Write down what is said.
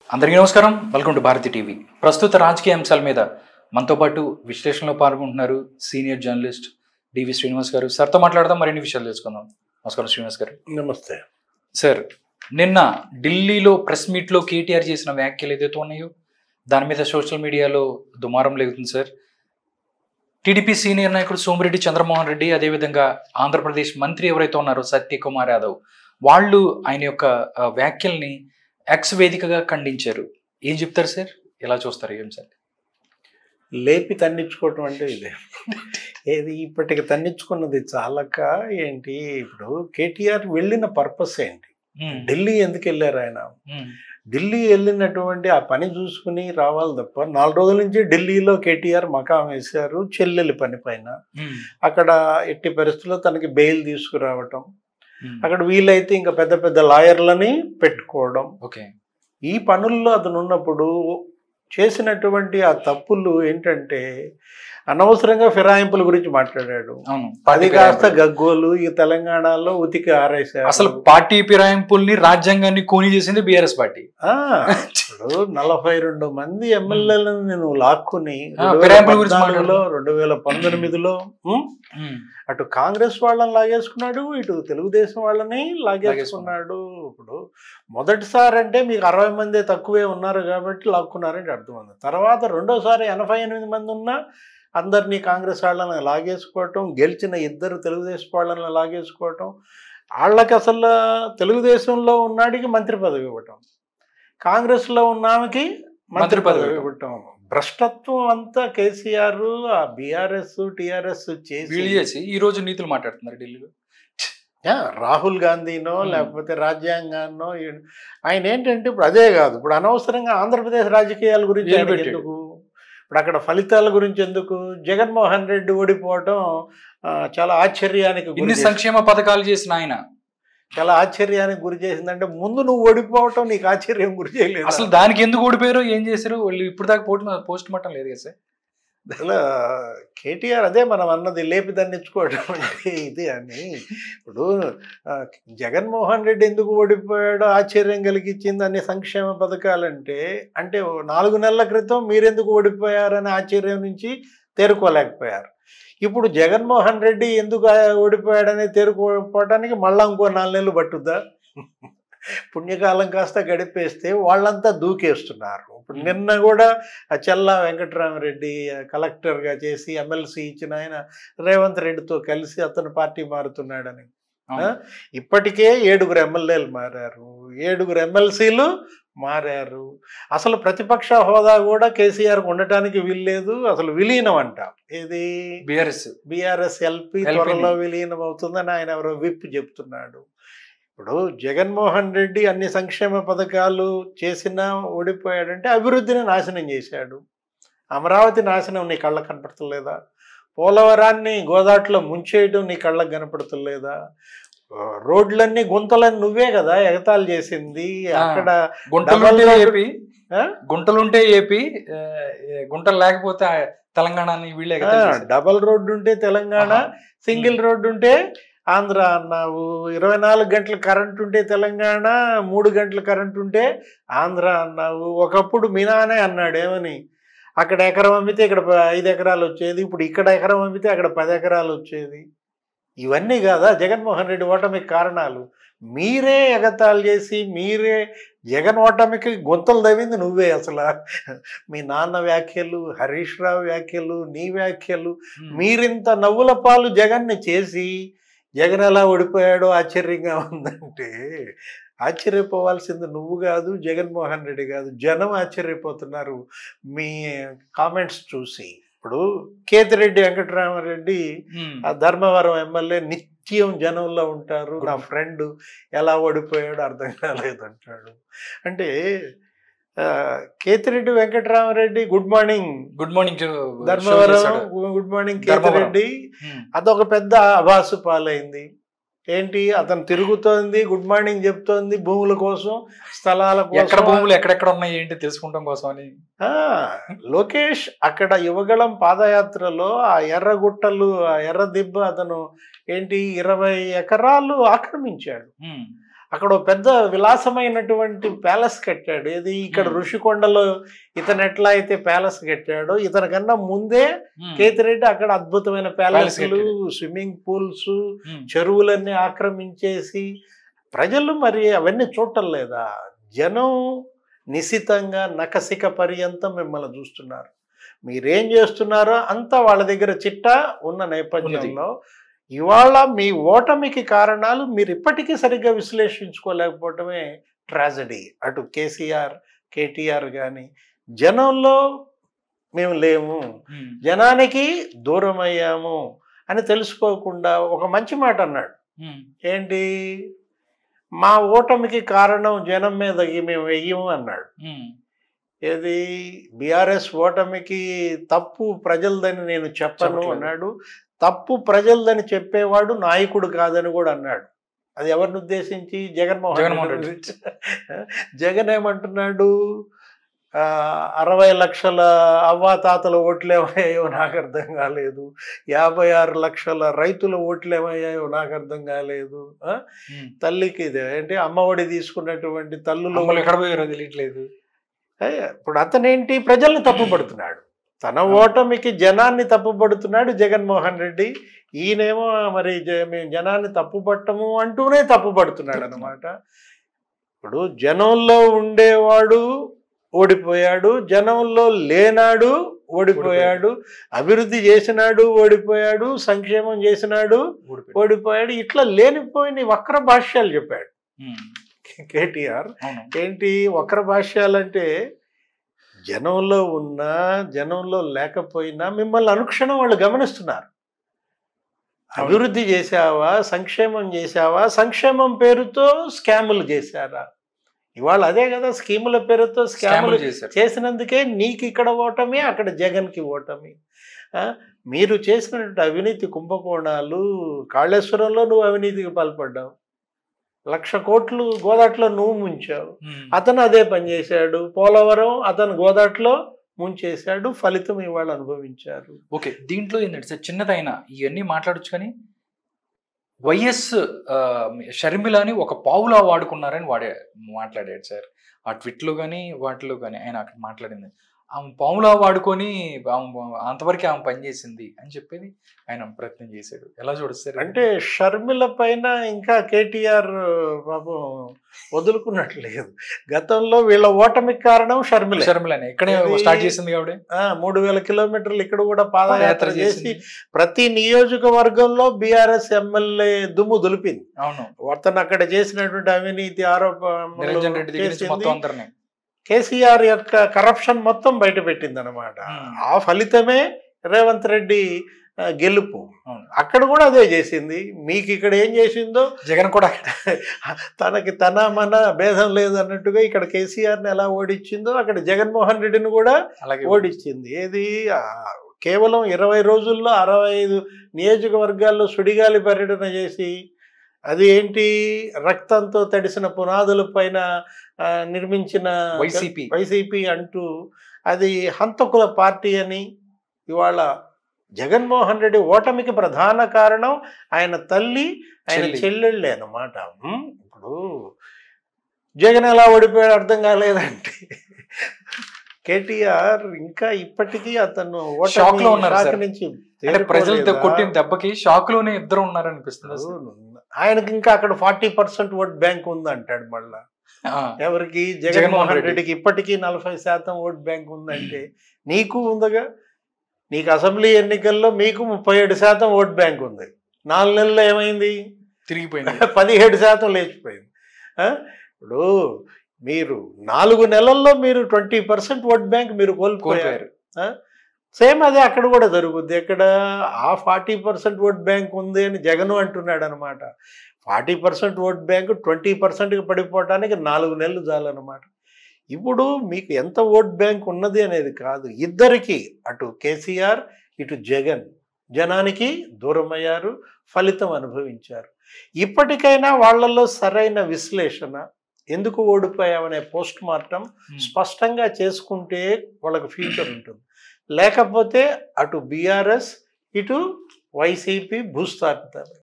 అందరికీ నమస్కారం welcome to Bharati TV ప్రస్తుత రాజకీయ అంశాల మీద మనతో పాటు విశ్లేషణలో పాల్గొంటున్నారు సీనియర్ జర్నలిస్ట్ డివి శ్రీనివాస్ గారు సార్తో మాట్లాడదాం మరిన్ని విషయాలు తెలుసుకుందాం నమస్కారం శ్రీనివాస్ గారు నమస్తే సార్ నిన్న ఢిల్లీలో ప్రెస్ మీట్లో కేటీఆర్ చేసిన వ్యాఖ్యలు ఏదైతే ఉన్నాయో దాని మీద సోషల్ మీడియాలో దుమారం లేగుతుంది సార్ టీడీపీ సీనియర్ నాయకుడు సోమిరెడ్డి చంద్రమోహన్ రెడ్డి అదేవిధంగా ఆంధ్రప్రదేశ్ మంత్రి ఎవరైతే ఉన్నారో సత్యకుమార్ యాదవ్ వాళ్ళు ఆయన యొక్క ఆ, వ్యాఖ్యల్ని ఎక్స్ వేదికగా ఖండించారు ఏం చెప్తారు సార్ ఎలా చూస్తారు ఏం సార్ లేపి తన్నించుకోవటం అంటే ఇదే ఏది ఇప్పటికి తన్నించుకున్నది చాలక ఏంటి ఇప్పుడు కేటీఆర్ వెళ్ళిన పర్పస్ ఏంటి ఉమ్, ఢిల్లీ ఎందుకు వెళ్ళారు ఆయన ఉమ్, ఢిల్లీ వెళ్ళినటువంటి ఆ పని చూసుకుని రావాలి తప్ప నాలుగు రోజుల నుంచి ఢిల్లీలో కేటీఆర్ మకాం వేశారు చెల్లెలి పని పైన ఉమ్, అక్కడ ఎట్టి పరిస్థితుల్లో తనకి బెయిల్ తీసుకురావటం ఉమ్. అక్కడ వీలైతే ఇంకా పెద్ద పెద్ద లాయర్లని పెట్టుకోవడం ఓకే ఈ పనుల్లో అతను ఉన్నప్పుడు చేసినటువంటి ఆ తప్పులు ఏంటంటే అనవసరంగా ఫిరాయింపుల గురించి మాట్లాడాడు అవును అది పార్టీ కాస్త ఫిరాయింపులు. గగ్గోలు ఈ తెలంగాణలో ఉతికి ఆరేశారు అసలు పార్టీ ఫిరాయింపుల్ని రాజ్యాంగాన్ని కూని చేసింది బీఆర్ఎస్ పార్టీ ఆ, ఇప్పుడు నలభై రెండు మంది ఎమ్మెల్యేలను నేను లాక్కుని ఆ, రెండు వేల ఫిరాయింపుల గురించి పద్నాలుగులో రెండు వేల పంతొమ్మిదిలో ఉం? ఉమ్, అటు కాంగ్రెస్ వాళ్ళని లాగేసుకున్నాడు ఇటు తెలుగుదేశం వాళ్ళని లాగేసుకున్నాడు ఇప్పుడు మొదటిసారి అంటే మీకు అరవై మంది తక్కువే ఉన్నారు కాబట్టి లాక్కున్నారంటే అర్థం ఉంది తర్వాత రెండోసారి ఎనభై ఎనిమిది మంది ఉన్నా అందరినీ కాంగ్రెస్ వాళ్ళని లాగేసుకోవటం గెలిచిన ఇద్దరు తెలుగుదేశం వాళ్ళని లాగేసుకోవటం వాళ్ళకి అసలు తెలుగుదేశంలో ఉన్నాడికి మంత్రి పదవి ఇవ్వటం కాంగ్రెస్లో ఉన్నామెకి మంత్రి పదవి ఇవ్వటం భ్రష్టత్వం అంతా కేసీఆర్ ఆ బీఆర్ఎస్ టిఆర్ఎస్ చేసి వీళ్ళు చేసి ఈ రోజు నీతులు మాట్లాడుతున్నారు ఢిల్లీలో యా, రాహుల్ గాంధీనో Hmm. లేకపోతే రాజ్యాంగాన్నో ఈ- ఆయన ఏంటంటే ఇప్పుడు అదే కాదు ఇప్పుడు అనవసరంగా ఆంధ్రప్రదేశ్ రాజకీయాల గురించి వేలు ఆయనకి పెట్టాడు. ఎందుకు ఇప్పుడు అక్కడ ఫలితాల గురించి ఎందుకు జగన్మోహన్ రెడ్డి ఓడిపోవటం ఆ, చాలా ఆశ్చర్యానికి గురి ఇన్ని చేసింది. సంక్షేమ పథకాలు చేసిన ఆయన చాలా ఆశ్చర్యానికి గురి చేసిందంటే ముందు నువ్వు ఓడిపోవటం నీకు ఆశ్చర్యం గురి చేయలేదు అసలు దానికి ఎందుకు ఓడిపోయారో ఏం చేశారు వాళ్ళు ఇప్పుడు దాకా పోటీ పోస్ట్ మార్టం లేదు కదా సార్ అసలు కేటీఆర్ అదే మనం అన్నది లేపి దండించుకోవడం అంటే ఇది అని ఇప్పుడు ఆ, జగన్మోహన్ రెడ్డి ఎందుకు ఓడిపోయాడో ఆశ్చర్యం కలిగించింది అన్ని సంక్షేమ పథకాలంటే అంటే ఓ నాలుగు నెలల క్రితం మీరెందుకు ఓడిపోయారనే ఆశ్చర్యం నుంచి తేరుకోలేకపోయారు ఇప్పుడు జగన్మోహన్ రెడ్డి ఎందుకు ఆ- ఓడిపోయాడని తేరుకోపోవడానికి మళ్ళా ఇంకో నాలుగు నెలలు పట్టుద్దా పుణ్యకాలం కాస్త గడిపేస్తే వాళ్ళంతా దూకేస్తున్నారు ఇప్పుడు నిన్న కూడా ఆ చెల్లా వెంకటరామరెడ్డి ఆ, కలెక్టర్గా చేసి ఎమ్మెల్సీ ఇచ్చిన ఆయన రేవంత్ రెడ్డితో కలిసి అతను పార్టీ మారుతున్నాడని అవును. ఇప్పటికే ఏడుగురు ఎమ్మెల్యేలు మారారు ఏడుగురు ఎమ్మెల్సీలు మారారు అసలు ప్రతిపక్ష హోదా కూడా కేసీఆర్ ఉండటానికి వీల్లేదు అసలు విలీనం అంట ఇది బీఆర్ఎస్ బీఆర్ఎస్ ఎల్పి LP ని. త్వరలో విలీనం అవుతుందని ఆయన ఎవరో విప్ చెప్తున్నాడు ఇప్పుడు జగన్మోహన్ రెడ్డి అన్ని సంక్షేమ పథకాలు చేసినా ఓడిపోయాడంటే అభివృద్ధిని నాశనం చేశాడు అమరావతి నాశనం నీ కళ్ళకు కనపడతలేదా పోలవరాన్ని గోదాట్లో ముంచేయడం నీ కళ్ళకు కనపడతలేదా ఆ, రోడ్లన్నీ గుంతలని నువ్వే కదా ఎగతాళి చేసింది ఆ. అక్కడ గుంటలుంటే డబల్ ఏపీ ఆ? గుంటలుంటే ఏపీ ఆ, గుంటలు లేకపోతే ఆ తెలంగాణని వీళ్ళే ఆ, డబల్ రోడ్డు ఉంటే తెలంగాణ సింగిల్ రోడ్డు ఉంటే ఆంధ్ర అన్నావు ఇరవై నాలుగు గంటల కరెంట్ ఉంటే తెలంగాణ మూడు గంటల కరెంట్ ఉంటే ఆంధ్ర అన్నావు ఒకప్పుడు మినానే అన్నాడు ఏమని అక్కడ ఎకరం అమ్మితే ఇక్కడ ప- ఐదు ఎకరాలు వచ్చేది ఇప్పుడు ఇక్కడ ఎకరం అమ్మితే అక్కడ పది ఎకరాలు వచ్చేది ఇవన్నీ కాదా జగన్మోహన్ రెడ్డి ఓటమికి కారణాలు మీరే ఎగతాళి చేసి మీరే జగన్ ఓటమికి గొంతలు తవ్వింది నువ్వే అసలు మీ నాన్న వ్యాఖ్యలు హరీష్ రావు వ్యాఖ్యలు నీ వ్యాఖ్యలు మీరింత నవ్వుల పాలు జగన్ని చేసి జగన్ ఎలా ఓడిపోయాడో ఆశ్చర్యంగా ఉందంటే ఆశ్చర్యపోవాల్సింది నువ్వు కాదు జగన్మోహన్ రెడ్డి కాదు జనం ఆశ్చర్యపోతున్నారు మీ కామెంట్స్ చూసి ఇప్పుడు కేతిరెడ్డి వెంకటరామరెడ్డి ఆ ధర్మవరం ఎమ్మెల్యే నిత్యం జనంలో ఉంటారు నా ఫ్రెండ్ ఎలా ఓడిపోయాడో అర్థం కాలేదు అంటాడు అంటే ఆ, Ketireddy Venkataramareddy good morning good morning Dharmavaram good morning Dharmavaram. Ketireddy అదొక పెద్ద అభాసు పాలైంది ఏంటి అతను తిరుగుతోంది గుడ్ మార్నింగ్ చెప్తోంది భూముల కోసం స్థలాల ఎక్కడ కోసం భూములు ఎక్కడెక్కడ ఉన్నాయి ఏంటి తెలుసుకుంటాం కోసం అని ఆ, లోకేష్ అక్కడ యువగళం పాదయాత్రలో ఆ ఎర్రగుట్టలు ఆ ఎర్ర దిబ్బ అతను ఏంటి ఇరవై ఎకరాలు ఆక్రమించాడు ఉమ్. అక్కడ ఓ పెద్ద విలాసమైనటువంటి ప్యాలెస్ కట్టాడు ఇది ఇక్కడ Hmm. ఋషికొండలో ఇతను ఎట్లా అయితే ప్యాలెస్ కట్టాడో ఇతని కన్నా ముందే ఉమ్, కేతిరెడ్డి అక్కడ అద్భుతమైన ప్యాలెస్లు కట్టాడు. స్విమ్మింగ్ పూల్స్ ఉమ్, చెరువులన్నీ ఆక్రమించేసి ప్రజలు మరి అవన్నీ చూడటం లేదా జనం నిశితంగా నకసిక పర్యంతం మిమ్మల్ని చూస్తున్నారు మీరేం చేస్తున్నారో అంతా వాళ్ళ దగ్గర చిట్టా ఉన్న నేపథ్యంలో ఇవాళ మీ ఓటమికి కారణాలు మీరు ఇప్పటికీ సరిగ్గా విశ్లేషించుకోలేకపోవటమే ట్రాజడీ అటు కేసీఆర్ కేటీఆర్ కానీ జనంలో మేము లేము ఉమ్, జనానికి దూరం అయ్యాము అని తెలుసుకోకుండా ఒక మంచి మాట అన్నాడు ఉమ్, ఏంటి మా ఓటమికి కారణం జనం మీద మేము వెయ్యము అన్నాడు ఉమ్, ఏది బీఆర్ఎస్ ఓటమికి తప్పు ప్రజలదని నేను చెప్పను చెప్పట్లేదు. అన్నాడు తప్పు ప్రజలదని చెప్పేవాడు నాయకుడు కాదని కూడా అన్నాడు అది ఎవరిని ఉద్దేశించి జగన్మోహన్ జగన్మోహన్ రెడ్డి రెడ్డి. జగన్ ఏమంటున్నాడు ఆ, అరవై లక్షల అవ్వాతాతల ఓట్లేమయ్యాయో నాకు అర్థం కాలేదు యాభై ఆరు లక్షల రైతుల ఓట్లేమయ్యాయో నాకు అర్థం కాలేదు ఆ? ఉమ్. తల్లికి ఇది ఏంటి అమ్మఒడి తీసుకున్నటువంటి తల్లులు అమ్మలు ఎక్కడ పోయారో తెలియట్లేదు ఏ, ఇప్పుడు అతనేంటి ప్రజల్ని తప్పుపడుతున్నాడు తన ఓటమికి జనాన్ని తప్పుపడుతున్నాడు జగన్మోహన్ రెడ్డి ఈయనేమో మరి జ- మేము జనాన్ని తప్పుపట్టము అంటూనే తప్పుపడుతున్నాడు అనమాట ఇప్పుడు జనంలో ఉండేవాడు ఓడిపోయాడు జనంలో లేనాడు ఓడిపోయాడు అభివృద్ధి చేసినాడు ఓడిపోయాడు సంక్షేమం చేసినాడు ఊడిపోయాడు. ఓడిపోయాడు ఇట్లా లేనిపోయిన వక్ర భాష్యాలు చెప్పాడు ఉమ్, కేటీఆర్ అవును ఏంటి వక్ర భాష్యాలంటే జనంలో ఉన్నా జనంలో లేకపోయినా మిమ్మల్ని అనుక్షణం వాళ్ళు గమనిస్తున్నారు అభివృద్ధి చేశావా సంక్షేమం చేశావా సంక్షేమం పేరుతో స్కాములు చేశారా ఇవాళ అదే కదా స్కీముల పేరుతో స్కాములు స్కాములు చేశారు చేసినందుకే నీకు ఇక్కడ ఓటమి అక్కడ జగన్కి ఓటమి ఆ, మీరు చేసినటువంటి అవినీతి కుంభకోణాలు కాళేశ్వరంలో నువ్వు అవినీతికి పాల్పడ్డావు లక్ష కోట్లు గోదాట్లో నువ్వు ముంచావు ఉమ్, అతను అదే పని చేశాడు పోలవరం అతను గోదాట్లో ముంచేశాడు ఫలితం ఇవాళ అనుభవించారు ఓకే దీంట్లో ఏంటంటే సార్ చిన్నదైనా ఇవన్నీ మాట్లాడొచ్చు కానీ వైఎస్ ఆ, షర్మిలని ఒక పావులా వాడుకున్నారని వాడే మాట్లాడాడు సార్ ఆ ట్విట్లో కానీ వాటిలో కానీ ఆయన అక్కడ మాట్లాడింది ఆమె పావులా వాడుకొని ఆమె అంతవరకు ఆమె పనిచేసింది అని చెప్పేది ఆయన ప్రయత్నం చేశాడు ఎలా చూడస్తారు అంటే షర్మిల పైన ఇంకా కేటీఆర్ పాపం వదులుకున్నట్లేదు గతంలో వీళ్ళ ఓటమికి కారణం షర్మిల షర్మిలని ఇక్కడే ఇది- స్టార్ట్ చేసింది కాబట్టి మూడు వేల కిలోమీటర్లు ఇక్కడ కూడా పాదయాత్ర యాత్ర చేసి చేసింది ప్రతి నియోజకవర్గంలో బీఆర్ఎస్ ఎమ్మెల్యే దుమ్ము దులిపింది అవును అతను అక్కడ చేసినటువంటి అవినీతి ఆరోపణలు నిరంజన్ రెడ్డి దగ్గర నుంచి చేసింది. మొత్తం అందరినీ కేసీఆర్ యొక్క కరప్షన్ మొత్తం బయట పెట్టింది అనమాట Hmm. ఆ ఫలితమే రేవంత్ రెడ్డి ఆ, గెలుపు అవును. అక్కడ కూడా అదే చేసింది మీకు ఇక్కడ ఏం చేసిందో జగన్ కూడా తనకి తన మన భేదం లేదు అన్నట్టుగా ఇక్కడ కేసీఆర్ని ఎలా ఓడించిందో అక్కడ జగన్మోహన్ రెడ్డిని కూడా అలాగే ఓడించింది ఏది ఆ, కేవలం ఇరవై రోజుల్లో అరవై ఐదు నియోజకవర్గాల్లో సుడిగాలి పర్యటన చేసి అది ఏంటి రక్తంతో తడిసిన పునాదుల పైన ఆ, నిర్మించిన వైసీపీ వైసీపీ అంటూ అది హంతకుల పార్టీ అని ఇవాళ జగన్మోహన్ రెడ్డి ఓటమికి ప్రధాన కారణం ఆయన తల్లి ఆయన చెల్లి. చెల్లెళ్ళే అనమాట ఉమ్, ఇప్పుడు జగన్ ఎలా ఓడిపోయాడు అర్థం కాలేదంటే కేటీఆర్ ఇంకా ఇప్పటికీ అతను ఓటమి Shock లో ఉన్నారు shock సార్. నుంచి అంటే ప్రజలు తేరుకోలేదా? కొట్టిన దెబ్బకి షాక్ లోనే ఇద్దరు ఉన్నారనిపిస్తుంది సార్. అవును. ఆయనకి ఇంకా అక్కడ ఫార్టీ పర్సెంట్ ఓట్ బ్యాంక్ ఉంది అంటాడు మళ్ళా ఆ, ఎవరికి జగన్మోహన్ జగన్మోహన్ రెడ్డి. రెడ్డికి ఇప్పటికీ నలభై శాతం ఓట్ బ్యాంక్ ఉందంటే నీకు ఉందిగా నీకు అసెంబ్లీ ఎన్నికల్లో మీకు ముప్పై ఏడు శాతం ఓట్ బ్యాంక్ ఉంది నాలుగు నెలల్లో ఏమైంది తిరిగిపోయింది పదిహేడు శాతం లేచిపోయింది ఆ? ఇప్పుడు మీరు నాలుగు నెలల్లో మీరు ట్వంటీ పర్సెంట్ ఓట్ బ్యాంక్ మీరు కోల్పోయారు కోల్పోయారు సేమ్ అదే అక్కడ కూడా జరుగుద్ది ఎక్కడ ఆ ఫార్టీ పర్సెంట్ ఓట్ బ్యాంక్ ఉంది అని జగన్ అంటున్నాడు అనమాట forty percent vote bank twenty పర్సెంట్కి పడిపోవటానికి నాలుగు నెలలు చాలన్నమాట ఇప్పుడు మీకు ఎంత ఓట్ బ్యాంక్ ఉన్నది అనేది కాదు ఇద్దరికి అటు కేసీఆర్ ఇటు జగన్ జనానికి దూరమయ్యారు ఫలితం అనుభవించారు ఇప్పటికైనా వాళ్ళల్లో సరైన విశ్లేషణ ఎందుకు ఓడిపోయామనే పోస్ట్ మార్టం ఉమ్. స్పష్టంగా చేసుకుంటే వాళ్ళకి ఫ్యూచర్ ఉంటుంది లేకపోతే అటు బీఆర్ఎస్ ఇటు వైసీపీ భూస్థాపితారు